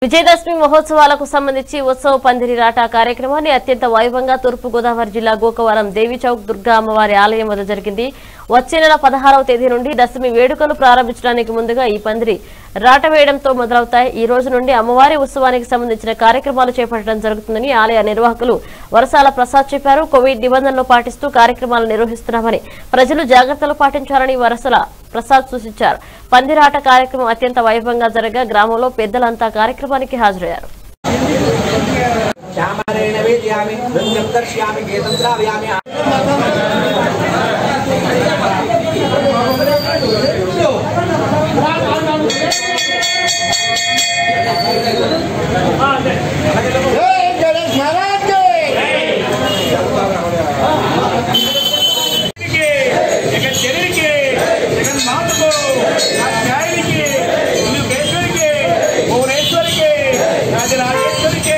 విజయదశమి మహోత్సవాలకు సంబంధించి ఉత్సవ పందిరి రాట కార్యక్రమాన్ని అత్యంత వైభవంగా తూర్పు గోదావరి జిల్లా గోకవరం దేవి చౌక్ దుర్గా అమ్మవారి ఆలయం వద్ద జరిగింది వచ్చే నెల పదహారవ తేదీ నుండి దశమి వేడుకలు ప్రారంభించడానికి ముందుగా ఈ పందిరి రాట వేయడంతో మొదలవుతాయి ఈ రోజు నుండి అమ్మవారి ఉత్సవానికి సంబంధించిన కార్యక్రమాలు చేపట్టడం జరుగుతుందని ఆలయ నిర్వాహకులు వరసాల ప్రసాద్ చెప్పారు కోవిడ్ నిబంధనలు పాటిస్తూ కార్యక్రమాలు నిర్వహిస్తున్నామని ప్రజలు జాగ్రత్తలు పాటించాలని వరసల ప్రసాద్ సూచించారు పందిరాట కార్యక్రమం అత్యంత వైభవంగా జరగా గ్రామంలో పెద్దలంతా కార్యక్రమానికి హాజరయ్యారు श्यामरेण वेदयामि नृत्यं दर्शयामि गीतं श्रावयामि జగన్ జననికి జగన్ మాతకు న్యాయానికి కేశ్వరికి భువనేశ్వరికి రాజరాజేశ్వరికి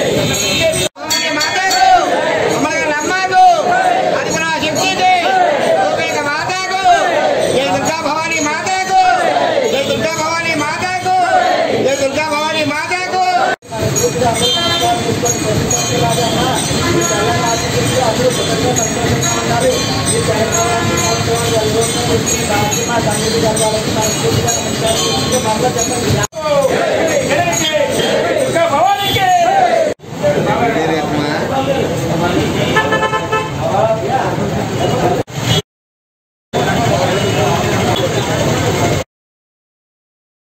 మాతాకు అమ్మగా నమ్మాకు అది నా శక్తిది రూపేక మాతాకు జయ దుర్గా భవానీ మాతాకు జయ దుర్గా భవానీ మాతాకు జయ దుర్గా భవానీ మాతాకు జగన్